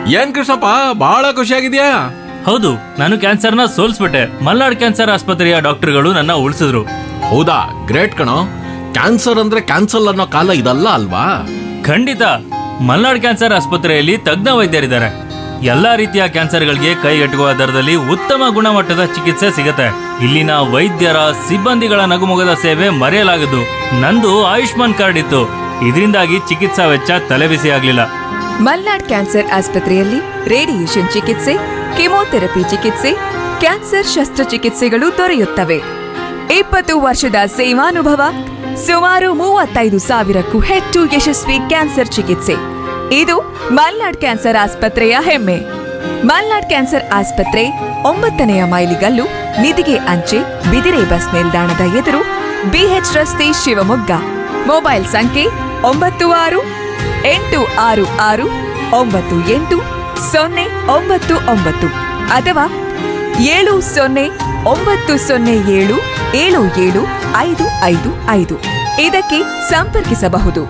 ಏನ್ ಕೃಷ್ಣಪ್ಪ ಬಹಳ ಖುಷಿಯಾಗಿದ್ಯಾ ಹೌದು ನಾನು ಕ್ಯಾನ್ಸರ್ನ ಸೋಲ್ಸ್ಬಿಟ್ಟೆ ಮಲ್ನಾಡ್ ಕ್ಯಾನ್ಸರ್ ಆಸ್ಪತ್ರೆಯ ಡಾಕ್ಟರ್ಗಳು ನನ್ನ ಉಳಿಸಿದ್ರು ಹೌದಾ ಗ್ರೇಟ್ ಕಣೋ ಕ್ಯಾನ್ಸರ್ ಅಂದ್ರೆ ಕ್ಯಾನ್ಸಲ್ ಅನ್ನೋ ಕಾಲ ಇದಲ್ಲ ಅಲ್ವಾ ಖಂಡಿತ ಮಲ್ನಾಡ್ ಕ್ಯಾನ್ಸರ್ ಆಸ್ಪತ್ರೆಯಲ್ಲಿ ತಜ್ಞ ವೈದ್ಯರಿದ್ದಾರೆ ಎಲ್ಲಾ ರೀತಿಯ ಕ್ಯಾನ್ಸರ್ಗಳಿಗೆ ಕೈಗೆಟುಕುವ ದರದಲ್ಲಿ ಉತ್ತಮ ಗುಣಮಟ್ಟದ ಚಿಕಿತ್ಸೆ ಸಿಗತ್ತೆ ಇಲ್ಲಿನ ವೈದ್ಯರ ಸಿಬ್ಬಂದಿಗಳ ನಗುಮೊಗದ ಸೇವೆ ಮರೆಯಲಾಗದು ನಂದು ಆಯುಷ್ಮಾನ್ ಕಾರ್ಡ್ ಇತ್ತು ಇದರಿಂದಾಗಿ ಚಿಕಿತ್ಸಾ ವೆಚ್ಚ ತಲೆಬಿಸಿ ಆಗ್ಲಿಲ್ಲ ಮಲ್ನಾಡ್ ಕ್ಯಾನ್ಸರ್ ಆಸ್ಪತ್ರೆಯಲ್ಲಿ ರೇಡಿಯೇಷನ್ ಚಿಕಿತ್ಸೆ ಕೆಮೊಥೆರಪಿ ಚಿಕಿತ್ಸೆ ಕ್ಯಾನ್ಸರ್ ಶಸ್ತ್ರಚಿಕಿತ್ಸೆಗಳು ದೊರೆಯುತ್ತವೆ ಇಪ್ಪತ್ತು ವರ್ಷದ ಸೇವಾನುಭವ ಸುಮಾರು ಮೂವತ್ತೈದು ಸಾವಿರಕ್ಕೂ ಹೆಚ್ಚು ಯಶಸ್ವಿ ಕ್ಯಾನ್ಸರ್ ಚಿಕಿತ್ಸೆ ಇದು ಮಲ್ನಾಡ್ ಕ್ಯಾನ್ಸರ್ ಆಸ್ಪತ್ರೆಯ ಹೆಮ್ಮೆ ಮಲ್ನಾಡ್ ಕ್ಯಾನ್ಸರ್ ಆಸ್ಪತ್ರೆ ಒಂಬತ್ತನೆಯ ಮೈಲಿಗಲ್ಲು ನಿಧಿಗೆ ಅಂಚೆ ಬಿದಿರೆ ಬಸ್ ನಿಲ್ದಾಣದ ಎದುರು ಬಿಎಚ್ ರಸ್ತೆ ಶಿವಮೊಗ್ಗ ಮೊಬೈಲ್ ಸಂಖ್ಯೆ ಒಂಬತ್ತು ಆರು ಎಂಟು ಆರು ಆರು ಒಂಬತ್ತು ಎಂಟು ಸೊನ್ನೆ ಒಂಬತ್ತು ಒಂಬತ್ತು ಅಥವಾ ಏಳು ಸೊನ್ನೆ ಒಂಬತ್ತು ಸೊನ್ನೆ ಏಳು ಏಳು ಏಳು ಐದು ಐದು ಐದು ಇದಕ್ಕೆ ಸಂಪರ್ಕಿಸಬಹುದು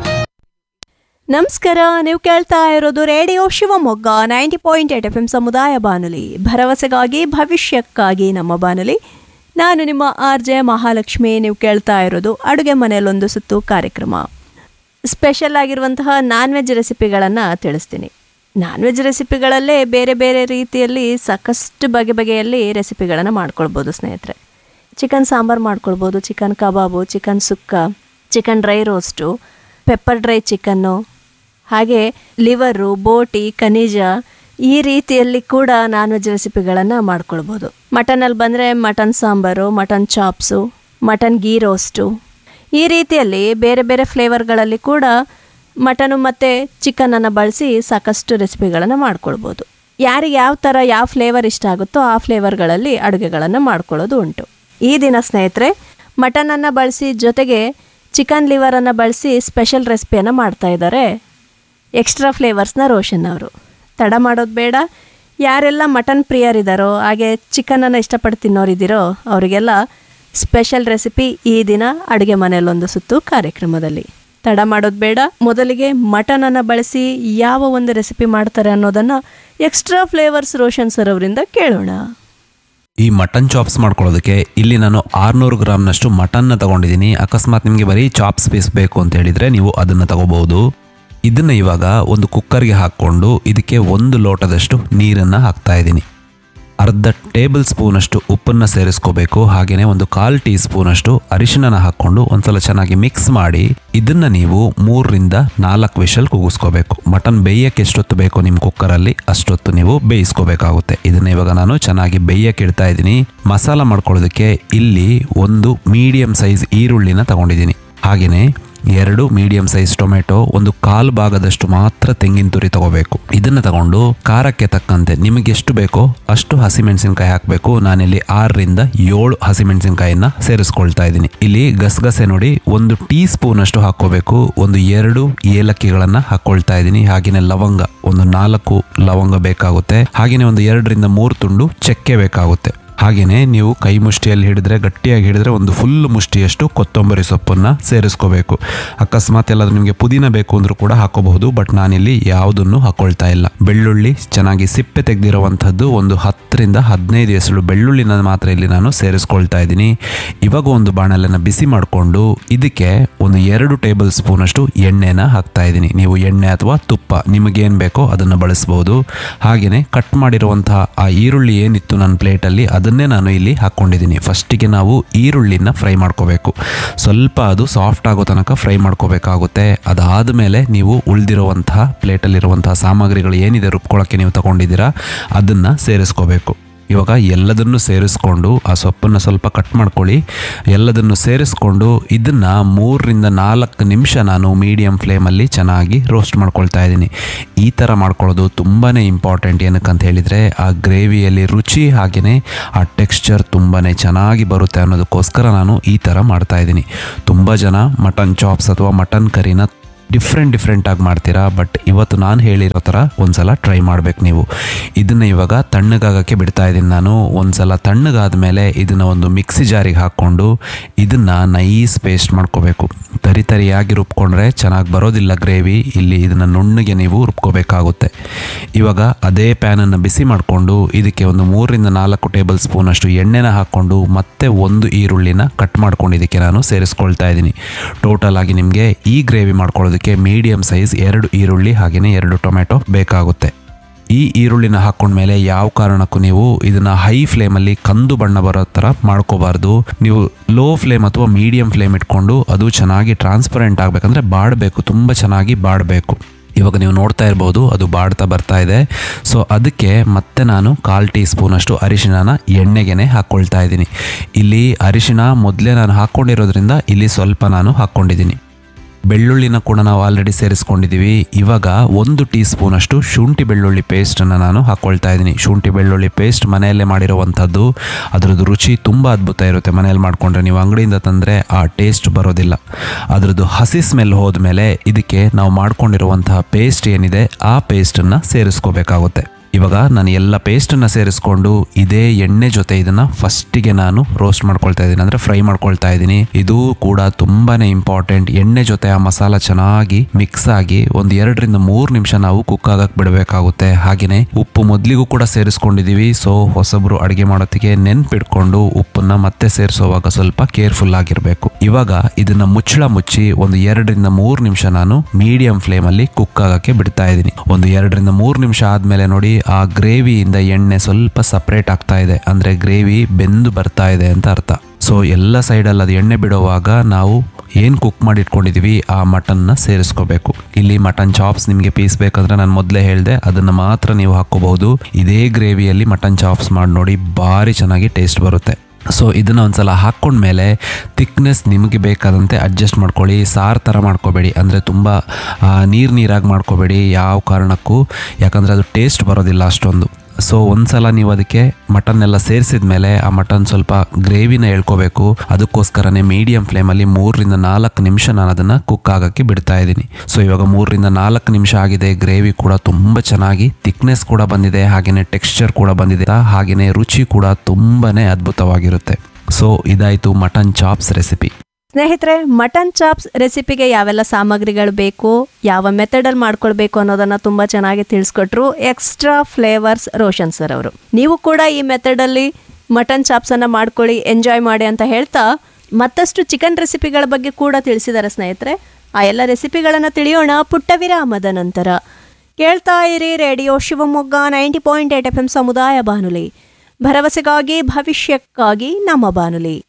ನಮಸ್ಕಾರ ನೀವು ಕೇಳ್ತಾ ಇರೋದು radio Shivamogga ninety point eight F M ಸಮುದಾಯ ಬಾನುಲಿ ಭರವಸೆಗಾಗಿ ಭವಿಷ್ಯಕ್ಕಾಗಿ ನಮ್ಮ ಬಾನುಲಿ ನಾನು ನಿಮ್ಮ ಆರ್ ಜೆ ಮಹಾಲಕ್ಷ್ಮಿ ನೀವು ಕೇಳ್ತಾ ಇರೋದು ಅಡುಗೆ ಮನೆಯಲ್ಲೊಂದು ಸುತ್ತು ಕಾರ್ಯಕ್ರಮ ಸ್ಪೆಷಲ್ ಆಗಿರುವಂತಹ ನಾನ್ ವೆಜ್ ರೆಸಿಪಿಗಳನ್ನು ತಿಳಿಸ್ತೀನಿ ನಾನ್ ವೆಜ್ ರೆಸಿಪಿಗಳಲ್ಲೇ ಬೇರೆ ಬೇರೆ ರೀತಿಯಲ್ಲಿ ಸಾಕಷ್ಟು ಬಗೆ ಬಗೆಯಲ್ಲಿ ರೆಸಿಪಿಗಳನ್ನು ಮಾಡ್ಕೊಳ್ಬೋದು ಸ್ನೇಹಿತರೆ ಚಿಕನ್ ಸಾಂಬಾರು ಮಾಡ್ಕೊಳ್ಬೋದು chicken kebab chicken sukka chicken dry roast pepper dry chicken ಹಾಗೆ ಲಿವರು ಬೋಟಿ ಖನಿಜ ಈ ರೀತಿಯಲ್ಲಿ ಕೂಡ ನಾನ್ ವೆಜ್ ರೆಸಿಪಿಗಳನ್ನು ಮಾಡ್ಕೊಳ್ಬೋದು ಮಟನಲ್ಲಿ ಬಂದರೆ mutton sambar mutton chops mutton ghee roast ಈ ರೀತಿಯಲ್ಲಿ ಬೇರೆ ಬೇರೆ ಫ್ಲೇವರ್ಗಳಲ್ಲಿ ಕೂಡ ಮಟನು ಮತ್ತು ಚಿಕನನ್ನು ಬಳಸಿ ಸಾಕಷ್ಟು ರೆಸಿಪಿಗಳನ್ನು ಮಾಡ್ಕೊಳ್ಬೋದು ಯಾರಿಗೆ ಯಾವ ಥರ ಯಾವ ಫ್ಲೇವರ್ ಇಷ್ಟ ಆಗುತ್ತೋ ಆ ಫ್ಲೇವರ್ಗಳಲ್ಲಿ ಅಡುಗೆಗಳನ್ನು ಮಾಡ್ಕೊಳ್ಳೋದು ಉಂಟು ಈ ದಿನ ಸ್ನೇಹಿತರೆ ಮಟನನ್ನು ಬಳಸಿ ಜೊತೆಗೆ ಚಿಕನ್ ಲಿವರನ್ನು ಬಳಸಿ ಸ್ಪೆಷಲ್ ರೆಸಿಪಿಯನ್ನು ಮಾಡ್ತಾ ಇದ್ದಾರೆ ಎಕ್ಸ್ಟ್ರಾ ಫ್ಲೇವರ್ಸ್ನ ರೋಷನ್ ಅವರು ತಡ ಮಾಡೋದು ಬೇಡ ಯಾರೆಲ್ಲ ಮಟನ್ ಪ್ರಿಯರಿದ್ದಾರೋ ಹಾಗೆ ಚಿಕನನ್ನು ಇಷ್ಟಪಟ್ಟು ತಿನ್ನೋರಿದ್ದೀರೋ ಅವರಿಗೆಲ್ಲ ಸ್ಪೆಷಲ್ ರೆಸಿಪಿ ಈ ದಿನ ಅಡುಗೆ ಮನೆಯಲ್ಲೊಂದು ಸುತ್ತು ಕಾರ್ಯಕ್ರಮದಲ್ಲಿ ತಡ ಮಾಡೋದು ಬೇಡ ಮೊದಲಿಗೆ ಮಟನನ್ನು ಬಳಸಿ ಯಾವ ಒಂದು ರೆಸಿಪಿ ಮಾಡ್ತಾರೆ ಅನ್ನೋದನ್ನು ಎಕ್ಸ್ಟ್ರಾ ಫ್ಲೇವರ್ಸ್ ರೋಷನ್ ಸರ್ ಅವರಿಂದ ಕೇಳೋಣ ಈ ಮಟನ್ ಚಾಪ್ಸ್ ಮಾಡ್ಕೊಳ್ಳೋದಕ್ಕೆ ಇಲ್ಲಿ ನಾನು ಆರುನೂರು ಗ್ರಾಮ್ನಷ್ಟು ಮಟನ್ನ ತಗೊಂಡಿದ್ದೀನಿ ಅಕಸ್ಮಾತ್ ನಿಮಗೆ ಬರೀ ಚಾಪ್ಸ್ ಪೀಸ್ ಬೇಕು ಅಂತ ಹೇಳಿದರೆ ನೀವು ಅದನ್ನು ತಗೋಬಹುದು ಇದನ್ನು ಇವಾಗ ಒಂದು ಕುಕ್ಕರ್ಗೆ ಹಾಕ್ಕೊಂಡು ಇದಕ್ಕೆ ಒಂದು ಲೋಟದಷ್ಟು ನೀರನ್ನು ಹಾಕ್ತಾ ಇದ್ದೀನಿ ಅರ್ಧ ಟೇಬಲ್ ಸ್ಪೂನಷ್ಟು ಉಪ್ಪನ್ನು ಸೇರಿಸ್ಕೋಬೇಕು ಹಾಗೆಯೇ ಒಂದು ಕಾಲು ಟೀ ಸ್ಪೂನಷ್ಟು ಅರಿಶಿಣನ ಹಾಕ್ಕೊಂಡು ಒಂದ್ಸಲ ಚೆನ್ನಾಗಿ ಮಿಕ್ಸ್ ಮಾಡಿ ಇದನ್ನ ನೀವು ಮೂರರಿಂದ ನಾಲ್ಕು ವಿಷಲ್ ಕೂಗಿಸ್ಕೋಬೇಕು ಮಟನ್ ಬೇಯಕ್ಕೆ ಎಷ್ಟೊತ್ತು ಬೇಕು ನಿಮ್ಮ ಕುಕ್ಕರಲ್ಲಿ ಅಷ್ಟೊತ್ತು ನೀವು ಬೇಯಿಸ್ಕೋಬೇಕಾಗುತ್ತೆ ಇದನ್ನ ಇವಾಗ ನಾನು ಚೆನ್ನಾಗಿ ಬೇಯಕ್ಕೆ ಇಡ್ತಾ ಇದ್ದೀನಿ ಮಸಾಲ ಮಾಡ್ಕೊಳ್ಳೋದಕ್ಕೆ ಇಲ್ಲಿ ಒಂದು ಮೀಡಿಯಂ ಸೈಜ್ ಈರುಳ್ಳಿನ ತಗೊಂಡಿದ್ದೀನಿ ಹಾಗೆಯೇ ಎರಡು ಮೀಡಿಯಂ ಸೈಜ್ ಟೊಮೆಟೊ ಒಂದು ಕಾಲು ಭಾಗದಷ್ಟು ಮಾತ್ರ ತೆಂಗಿನ ತುರಿ ತಗೋಬೇಕು ಇದನ್ನ ತಗೊಂಡು ಖಾರಕ್ಕೆ ತಕ್ಕಂತೆ ನಿಮಗೆ ಎಷ್ಟು ಬೇಕೋ ಅಷ್ಟು ಹಸಿಮೆಣಸಿನಕಾಯಿ ಹಾಕಬೇಕು ನಾನಿಲ್ಲಿ ಆರರಿಂದ ಏಳು ಹಸಿಮೆಣಸಿನಕಾಯಿನ ಸೇರಿಸ್ಕೊಳ್ತಾ ಇದ್ದೀನಿ ಇಲ್ಲಿ ಗಸಗಸೆ ನೋಡಿ ಒಂದು ಟೀ ಸ್ಪೂನ್ ಅಷ್ಟು ಹಾಕೋಬೇಕು ಒಂದು ಎರಡು ಏಲಕ್ಕಿಗಳನ್ನ ಹಾಕೊಳ್ತಾ ಇದ್ದೀನಿ ಹಾಗೆಯೇ ಲವಂಗ ಒಂದು ನಾಲ್ಕು ಲವಂಗ ಬೇಕಾಗುತ್ತೆ ಹಾಗೆಯೇ ಒಂದು ಎರಡರಿಂದ ಮೂರು ತುಂಡು ಚಕ್ಕೆ ಬೇಕಾಗುತ್ತೆ ಹಾಗೆಯೇ ನೀವು ಕೈ ಮುಷ್ಟಿಯಲ್ಲಿ ಹಿಡಿದ್ರೆ ಗಟ್ಟಿಯಾಗಿ ಹಿಡಿದ್ರೆ ಒಂದು ಫುಲ್ ಮುಷ್ಟಿಯಷ್ಟು ಕೊತ್ತಂಬರಿ ಸೊಪ್ಪನ್ನು ಸೇರಿಸ್ಕೋಬೇಕು ಅಕಸ್ಮಾತ್ ಎಲ್ಲಾದ್ರೂ ನಿಮಗೆ ಪುದೀನ ಬೇಕು ಅಂದ್ರೂ ಕೂಡ ಹಾಕೋಬಹುದು ಬಟ್ ನಾನಿಲ್ಲಿ ಯಾವುದನ್ನು ಹಾಕೊಳ್ತಾ ಇಲ್ಲ ಬೆಳ್ಳುಳ್ಳಿ ಚೆನ್ನಾಗಿ ಸಿಪ್ಪೆ ತೆಗೆದಿರುವಂಥದ್ದು ಒಂದು ಹತ್ತರಿಂದ ಹದಿನೈದು ಎಸಳು ಬೆಳ್ಳುಳ್ಳಿನ ಮಾತ್ರ ಇಲ್ಲಿ ನಾನು ಸೇರಿಸ್ಕೊಳ್ತಾ ಇದ್ದೀನಿ ಇವಾಗ ಒಂದು ಬಾಣಲೆನ ಬಿಸಿ ಮಾಡಿಕೊಂಡು ಇದಕ್ಕೆ ಒಂದು ಎರಡು ಟೇಬಲ್ ಸ್ಪೂನ್ ಅಷ್ಟು ಎಣ್ಣೆನ ಹಾಕ್ತಾ ಇದ್ದೀನಿ ನೀವು ಎಣ್ಣೆ ಅಥವಾ ತುಪ್ಪ ನಿಮಗೇನು ಬೇಕೋ ಅದನ್ನು ಬಳಸ್ಬೋದು ಹಾಗೆಯೇ ಕಟ್ ಮಾಡಿರುವಂತಹ ಆ ಈರುಳ್ಳಿ ಏನಿತ್ತು ನನ್ನ ಪ್ಲೇಟಲ್ಲಿ ಅದನ್ನೇ ನಾನು ಇಲ್ಲಿ ಹಾಕ್ಕೊಂಡಿದ್ದೀನಿ ಫಸ್ಟಿಗೆ ನಾವು ಈರುಳ್ಳಿನ ಫ್ರೈ ಮಾಡ್ಕೋಬೇಕು ಸ್ವಲ್ಪ ಅದು ಸಾಫ್ಟ್ ಆಗೋ ತನಕ ಫ್ರೈ ಮಾಡ್ಕೋಬೇಕಾಗುತ್ತೆ ಅದಾದ ಮೇಲೆ ನೀವು ಉಳಿದಿರುವಂತಹ ಪ್ಲೇಟಲ್ಲಿರುವಂತಹ ಸಾಮಗ್ರಿಗಳು ಏನಿದೆ ರುಬ್ಕೊಳ್ಳೋಕ್ಕೆ ನೀವು ತಗೊಂಡಿದ್ದೀರಾ ಅದನ್ನು ಸೇರಿಸ್ಕೋಬೇಕು ಇವಾಗ ಎಲ್ಲದನ್ನು ಸೇರಿಸ್ಕೊಂಡು ಆ ಸೊಪ್ಪನ್ನು ಸ್ವಲ್ಪ ಕಟ್ ಮಾಡ್ಕೊಳ್ಳಿ ಎಲ್ಲದನ್ನು ಸೇರಿಸ್ಕೊಂಡು ಇದನ್ನು ಮೂರರಿಂದ ನಾಲ್ಕು ನಿಮಿಷ ನಾನು ಮೀಡಿಯಮ್ ಫ್ಲೇಮಲ್ಲಿ ಚೆನ್ನಾಗಿ ರೋಸ್ಟ್ ಮಾಡ್ಕೊಳ್ತಾ ಇದ್ದೀನಿ ಈ ಥರ ಮಾಡ್ಕೊಳ್ಳೋದು ತುಂಬಾ ಇಂಪಾರ್ಟೆಂಟ್ ಏನಕ್ಕೆ ಅಂತ ಹೇಳಿದರೆ ಆ ಗ್ರೇವಿಯಲ್ಲಿ ರುಚಿ ಹಾಗೆಯೇ ಆ ಟೆಕ್ಸ್ಚರ್ ತುಂಬಾ ಚೆನ್ನಾಗಿ ಬರುತ್ತೆ ಅನ್ನೋದಕ್ಕೋಸ್ಕರ ನಾನು ಈ ಥರ ಮಾಡ್ತಾ ಇದ್ದೀನಿ ತುಂಬ ಜನ ಮಟನ್ ಚಾಪ್ಸ್ ಅಥವಾ ಮಟನ್ ಕರಿನ ಡಿಫ್ರೆಂಟ್ ಡಿಫ್ರೆಂಟಾಗಿ ಮಾಡ್ತೀರಾ ಬಟ್ ಇವತ್ತು ನಾನು ಹೇಳಿರೋ ಥರ ಒಂದ್ಸಲ ಟ್ರೈ ಮಾಡ್ಬೇಕು ನೀವು ಇದನ್ನು ಇವಾಗ ತಣ್ಣಗಾಗಕ್ಕೆ ಬಿಡ್ತಾ ಇದ್ದೀನಿ ನಾನು ಒಂದ್ಸಲ ತಣ್ಣಗಾದ ಮೇಲೆ ಇದನ್ನು ಒಂದು ಮಿಕ್ಸಿ ಜಾರಿಗೆ ಹಾಕ್ಕೊಂಡು ಇದನ್ನು ನೈಸ್ ಪೇಸ್ಟ್ ಮಾಡ್ಕೋಬೇಕು ತರಿ ತರಿಯಾಗಿ ರುಬ್ಕೊಂಡ್ರೆ ಚೆನ್ನಾಗಿ ಬರೋದಿಲ್ಲ ಗ್ರೇವಿ ಇಲ್ಲಿ ಇದನ್ನು ನುಣ್ಣಗೆ ನೀವು ರುಬ್ಕೋಬೇಕಾಗುತ್ತೆ ಇವಾಗ ಅದೇ ಪ್ಯಾನನ್ನು ಬಿಸಿ ಮಾಡಿಕೊಂಡು ಇದಕ್ಕೆ ಒಂದು ಮೂರರಿಂದ ನಾಲ್ಕು ಟೇಬಲ್ ಸ್ಪೂನ್ ಅಷ್ಟು ಎಣ್ಣೆನ ಹಾಕ್ಕೊಂಡು ಮತ್ತೆ ಒಂದು ಈರುಳ್ಳಿನ ಕಟ್ ಮಾಡ್ಕೊಂಡು ಇದಕ್ಕೆ ನಾನು ಸೇರಿಸ್ಕೊಳ್ತಾ ಇದ್ದೀನಿ ಟೋಟಲ್ ಆಗಿ ನಿಮಗೆ ಈ ಗ್ರೇವಿ ಮಾಡ್ಕೊಳ್ಳೋದಕ್ಕೆ ಮೀಡಿಯಂ ಸೈಜ್ ಎರಡು ಈರುಳ್ಳಿ ಹಾಗೆಯೇ ಎರಡು ಟೊಮೆಟೊ ಬೇಕಾಗುತ್ತೆ ಈ ಈರುಳ್ಳಿನ ಹಾಕೊಂಡ್ಮೇಲೆ ಯಾವ ಕಾರಣಕ್ಕೂ ನೀವು ಇದನ್ನ ಹೈ ಫ್ಲೇಮಲ್ಲಿ ಕಂದು ಬಣ್ಣ ಬರೋ ಥರ ಮಾಡ್ಕೋಬಾರ್ದು ನೀವು ಲೋ ಫ್ಲೇಮ್ ಅಥವಾ ಮೀಡಿಯಂ ಫ್ಲೇಮ್ ಇಟ್ಕೊಂಡು ಅದು ಚೆನ್ನಾಗಿ ಟ್ರಾನ್ಸ್ಪರೆಂಟ್ ಆಗಬೇಕಂದ್ರೆ ಬಾಡಬೇಕು ತುಂಬ ಚೆನ್ನಾಗಿ ಬಾಡಬೇಕು ಇವಾಗ ನೀವು ನೋಡ್ತಾ ಇರ್ಬೋದು ಅದು ಬಾಡ್ತಾ ಬರ್ತಾ ಇದೆ ಸೊ ಅದಕ್ಕೆ ಮತ್ತೆ ನಾನು ಕಾಲು ಟೀ ಸ್ಪೂನಷ್ಟು ಅರಿಶಿಣನ ಎಣ್ಣೆಗೆನೆ ಹಾಕ್ಕೊಳ್ತಾ ಇದ್ದೀನಿ ಇಲ್ಲಿ ಅರಿಶಿಣ ಮೊದಲೇ ನಾನು ಹಾಕ್ಕೊಂಡಿರೋದ್ರಿಂದ ಇಲ್ಲಿ ಸ್ವಲ್ಪ ನಾನು ಹಾಕ್ಕೊಂಡಿದ್ದೀನಿ ಬೆಳ್ಳುಳ್ಳಿನ ಕೂಡ ನಾವು ಆಲ್ರೆಡಿ ಸೇರಿಸ್ಕೊಂಡಿದ್ದೀವಿ ಇವಾಗ ಒಂದು ಟೀ ಸ್ಪೂನಷ್ಟು ಶುಂಠಿ ಬೆಳ್ಳುಳ್ಳಿ ಪೇಸ್ಟನ್ನು ನಾನು ಹಾಕ್ಕೊಳ್ತಾ ಇದ್ದೀನಿ ಶುಂಠಿ ಬೆಳ್ಳುಳ್ಳಿ ಪೇಸ್ಟ್ ಮನೆಯಲ್ಲೇ ಮಾಡಿರುವಂಥದ್ದು ಅದರದ್ದು ರುಚಿ ತುಂಬ ಅದ್ಭುತ ಇರುತ್ತೆ ಮನೆಯಲ್ಲಿ ಮಾಡಿಕೊಂಡ್ರೆ ನೀವು ಅಂಗಡಿಯಿಂದ ತಂದರೆ ಆ ಟೇಸ್ಟ್ ಬರೋದಿಲ್ಲ ಅದರದ್ದು ಹಸಿ ಸ್ಮೆಲ್ ಹೋದ್ಮೇಲೆ ಇದಕ್ಕೆ ನಾವು ಮಾಡ್ಕೊಂಡಿರುವಂತಹ ಪೇಸ್ಟ್ ಏನಿದೆ ಆ ಪೇಸ್ಟನ್ನು ಸೇರಿಸ್ಕೋಬೇಕಾಗುತ್ತೆ ಇವಾಗ ನಾನು ಎಲ್ಲ ಪೇಸ್ಟನ್ನು ಸೇರಿಸ್ಕೊಂಡು ಇದೇ ಎಣ್ಣೆ ಜೊತೆ ಇದನ್ನು ಫಸ್ಟಿಗೆ ನಾನು ರೋಸ್ಟ್ ಮಾಡ್ಕೊಳ್ತಾ ಇದ್ದೀನಿ ಅಂದರೆ ಫ್ರೈ ಮಾಡ್ಕೊಳ್ತಾ ಇದ್ದೀನಿ ಇದು ಕೂಡ ತುಂಬಾ ಇಂಪಾರ್ಟೆಂಟ್ ಎಣ್ಣೆ ಜೊತೆ ಆ ಮಸಾಲ ಚೆನ್ನಾಗಿ ಮಿಕ್ಸ್ ಆಗಿ ಒಂದು ಎರಡರಿಂದ ಮೂರು ನಿಮಿಷ ನಾವು ಕುಕ್ ಆಗಕ್ಕೆ ಬಿಡಬೇಕಾಗುತ್ತೆ ಹಾಗೆಯೇ ಉಪ್ಪು ಮೊದಲಿಗೂ ಕೂಡ ಸೇರಿಸ್ಕೊಂಡಿದ್ದೀವಿ ಸೊ ಹೊಸಬ್ರು ಅಡುಗೆ ಮಾಡೋತ್ತಿಗೆ ನೆನ್ಪಿಟ್ಕೊಂಡು ಉಪ್ಪನ್ನ ಮತ್ತೆ ಸೇರಿಸುವಾಗ ಸ್ವಲ್ಪ ಕೇರ್ಫುಲ್ ಆಗಿರಬೇಕು ಇವಾಗ ಇದನ್ನ ಮುಚ್ಚಳ ಮುಚ್ಚಿ ಒಂದು ಎರಡರಿಂದ ಮೂರು ನಿಮಿಷ ನಾನು ಮೀಡಿಯಂ ಫ್ಲೇಮಲ್ಲಿ ಕುಕ್ ಆಗಕ್ಕೆ ಬಿಡ್ತಾ ಇದ್ದೀನಿ ಒಂದು ಎರಡರಿಂದ ಮೂರು ನಿಮಿಷ ಆದ್ಮೇಲೆ ನೋಡಿ ಆ ಗ್ರೇವಿಯಿಂದ ಎಣ್ಣೆ ಸ್ವಲ್ಪ ಸಪ್ರೇಟ್ ಆಗ್ತಾ ಇದೆ ಅಂದ್ರೆ ಗ್ರೇವಿ ಬೆಂದು ಬರ್ತಾ ಇದೆ ಅಂತ ಅರ್ಥ ಸೊ ಎಲ್ಲ ಸೈಡಲ್ಲಿ ಅದು ಎಣ್ಣೆ ಬಿಡುವಾಗ ನಾವು ಏನು ಕುಕ್ ಮಾಡಿ ಇಟ್ಕೊಂಡಿದೀವಿ ಆ ಮಟನ್ನ ಸೇರಿಸ್ಕೋಬೇಕು ಇಲ್ಲಿ ಮಟನ್ ಚಾಪ್ಸ್ ನಿಮಗೆ ಪೀಸ್ ಬೇಕಂದ್ರೆ ನಾನು ಮೊದಲೇ ಹೇಳಿದೆ ಅದನ್ನು ಮಾತ್ರ ನೀವು ಹಾಕ್ಕೋಬಹುದು ಇದೇ ಗ್ರೇವಿಯಲ್ಲಿ ಮಟನ್ ಚಾಪ್ಸ್ ಮಾಡಿ ನೋಡಿ ಭಾರಿ ಚೆನ್ನಾಗಿ ಟೇಸ್ಟ್ ಬರುತ್ತೆ ಸೊ ಇದನ್ನು ಒಂದ್ಸಲ ಹಾಕ್ಕೊಂಡ್ಮೇಲೆ ತಿಕ್ನೆಸ್ ನಿಮಗೆ ಬೇಕಾದಂತೆ ಅಡ್ಜಸ್ಟ್ ಮಾಡ್ಕೊಳ್ಳಿ ಸಾರು ಥರ ಮಾಡ್ಕೋಬೇಡಿ ಅಂದರೆ ತುಂಬ ನೀರು ನೀರಾಗಿ ಮಾಡ್ಕೋಬೇಡಿ ಯಾವ ಕಾರಣಕ್ಕೂ ಯಾಕಂದರೆ ಅದು ಟೇಸ್ಟ್ ಬರೋದಿಲ್ಲ ಅಷ್ಟೊಂದು ಸೊ ಒಂದ್ಸಲ ನೀವು ಅದಕ್ಕೆ ಮಟನ್ ಎಲ್ಲ ಸೇರಿಸಿದ ಮೇಲೆ ಆ ಮಟನ್ ಸ್ವಲ್ಪ ಗ್ರೇವಿನ ಎಳ್ಕೋಬೇಕು ಅದಕ್ಕೋಸ್ಕರನೇ ಮೀಡಿಯಂ ಫ್ಲೇಮಲ್ಲಿ ಮೂರರಿಂದ ನಾಲ್ಕು ನಿಮಿಷ ನಾನು ಅದನ್ನು ಕುಕ್ ಆಗೋಕ್ಕೆ ಬಿಡ್ತಾ ಇದ್ದೀನಿ ಸೊ ಇವಾಗ ಮೂರರಿಂದ ನಾಲ್ಕು ನಿಮಿಷ ಆಗಿದೆ ಗ್ರೇವಿ ಕೂಡ ತುಂಬ ಚೆನ್ನಾಗಿ ಥಿಕ್ನೆಸ್ ಕೂಡ ಬಂದಿದೆ ಹಾಗೆಯೇ ಟೆಕ್ಸ್ಚರ್ ಕೂಡ ಬಂದಿದೆ ಹಾಗೆಯೇ ರುಚಿ ಕೂಡ ತುಂಬಾ ಅದ್ಭುತವಾಗಿರುತ್ತೆ ಸೊ ಇದಾಯಿತು ಮಟನ್ ಚಾಪ್ಸ್ ರೆಸಿಪಿ ಸ್ನೇಹಿತರೆ ಮಟನ್ ಚಾಪ್ಸ್ ರೆಸಿಪಿಗೆ ಯಾವೆಲ್ಲ ಸಾಮಗ್ರಿಗಳು ಬೇಕು ಯಾವ ಮೆಥಡಲ್ಲಿ ಮಾಡ್ಕೊಳ್ಬೇಕು ಅನ್ನೋದನ್ನು ತುಂಬ ಚೆನ್ನಾಗಿ ತಿಳಿಸ್ಕೊಟ್ರು ಎಕ್ಸ್ಟ್ರಾ ಫ್ಲೇವರ್ಸ್ ರೋಷನ್ ಸರ್ ಅವರು ನೀವು ಕೂಡ ಈ ಮೆಥಡಲ್ಲಿ ಮಟನ್ ಚಾಪ್ಸನ್ನು ಮಾಡ್ಕೊಳ್ಳಿ ಎಂಜಾಯ್ ಮಾಡಿ ಅಂತ ಹೇಳ್ತಾ ಮತ್ತಷ್ಟು ಚಿಕನ್ ರೆಸಿಪಿಗಳ ಬಗ್ಗೆ ಕೂಡ ತಿಳಿಸಿದ್ದಾರೆ ಸ್ನೇಹಿತರೆ ಆ ಎಲ್ಲ ರೆಸಿಪಿಗಳನ್ನು ತಿಳಿಯೋಣ ಪುಟ್ಟ ವಿರಾಮದ ನಂತರ ಕೇಳ್ತಾ ಇರಿ radio Shivamogga ninety point eight F M ಸಮುದಾಯ ಬಾನುಲಿ ಭರವಸೆಗಾಗಿ ಭವಿಷ್ಯಕ್ಕಾಗಿ ನಮ್ಮ ಬಾನುಲಿ